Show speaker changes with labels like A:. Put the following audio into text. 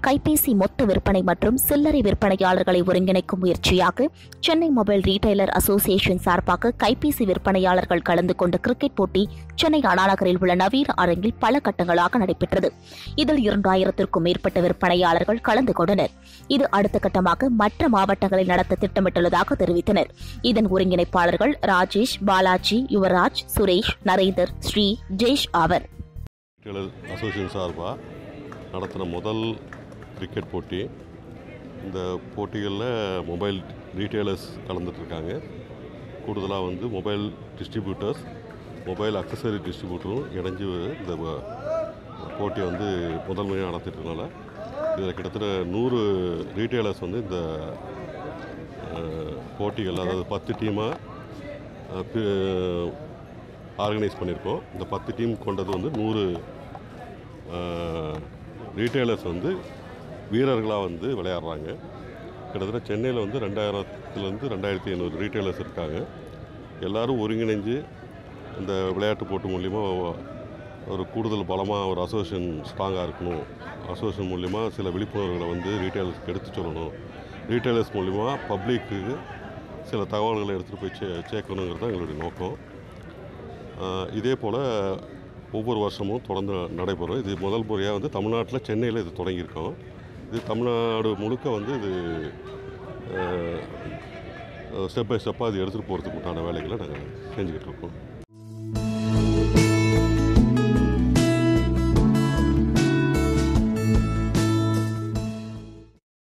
A: கைபேசி மொத்த விற்பனை மற்றும் சில்லறை விற்பனையாளர்களை ஒருங்கிணைக்கும் முயற்சியாக சென்னை மொபைல் ரீட்டைலர் அசோசியேஷன் சார்பாக கைபேசி விற்பனையாளர்கள் கலந்து கொண்ட கிரிக்கெட் போட்டி சென்னை அண்ணாநகரில் உள்ள நவீன அரங்கில் பல கட்டங்களாக நடைபெற்றது இதில் இரண்டாயிரத்திற்கும் மேற்பட்ட விற்பனையாளர்கள் கலந்து கொண்டனர் இது அடுத்த கட்டமாக மற்ற மாவட்டங்களில் நடத்த திட்டமிட்டுள்ளதாக தெரிவித்தனர் இதன் ஒருங்கிணைப்பாளர்கள் ராஜேஷ் பாலாஜி யுவராஜ் சுரேஷ் நரேந்தர் ஸ்ரீ ஜெய்ஷ் ஆவர்
B: டெய்லர் அசோசியேஷன் சார்பாக நடத்தின முதல் கிரிக்கெட் போட்டி இந்த போட்டிகளில் மொபைல் ரீட்டைலர்ஸ் கலந்துட்டுருக்காங்க கூடுதலாக வந்து மொபைல் டிஸ்ட்ரிபியூட்டர்ஸ் மொபைல் அக்சசரி டிஸ்ட்ரிபியூட்டரும் இணைஞ்சு இந்த வ- போட்டியை வந்து முதல் முறையாக நடத்திட்டுருக்கனால இதில் கிட்டத்தட்ட நூறு ரீட்டைலர்ஸ் வந்து இந்த அஹ், போட்டிகள் அதாவது பத்து டீமாக ஆர்கனைஸ் பண்ணியிருக்கோம் இந்த பத்து டீம் கொண்டது வந்து நூறு ரீட்டைலர்ஸ் வந்து வீரர்களாக வந்து விளையாடுறாங்க கிட்டத்தட்ட சென்னையில் வந்து ரெண்டாயிரத்துலேருந்து ரெண்டாயிரத்தி ஐநூறு ரீட்டைலர்ஸ் இருக்காங்க எல்லாரும் ஒருங்கிணைஞ்சு இந்த விளையாட்டு போட்டு மூலிமா ஒரு கூடுதல் பலமாக ஒரு அசோசியேஷன் ஸ்ட்ராங்காக இருக்கணும் அசோசியேஷன் மூலிமா சில விழிப்புணர்வுகளை வந்து ரீட்டைலர்ஸ்க்கு எடுத்து சொல்லணும் ரீட்டைலர்ஸ் மூலிமா பப்ளிக்கு சில தகவல்களை எடுத்துகிட்டு போய் சே சேர்க்கணுங்கிறது தான் எங்களுடைய நோக்கம் ஆஹ் இதே போல் ஒவ்வொரு வருஷமும் தொடர்ந்து நடைபெறும் இது முதல் முறையாக வந்து தமிழ்நாட்டில் சென்னையில் இது தொடங்கியிருக்கோம் இது தமிழ்நாடு முழுக்க வந்து இது ஸ்டெப் பை ஸ்டெப்பாக இது எடுத்துகிட்டு போகிறதுக்கு உண்டான வேலைகளை நாங்கள் செஞ்சுக்கிட்டு இருக்கோம்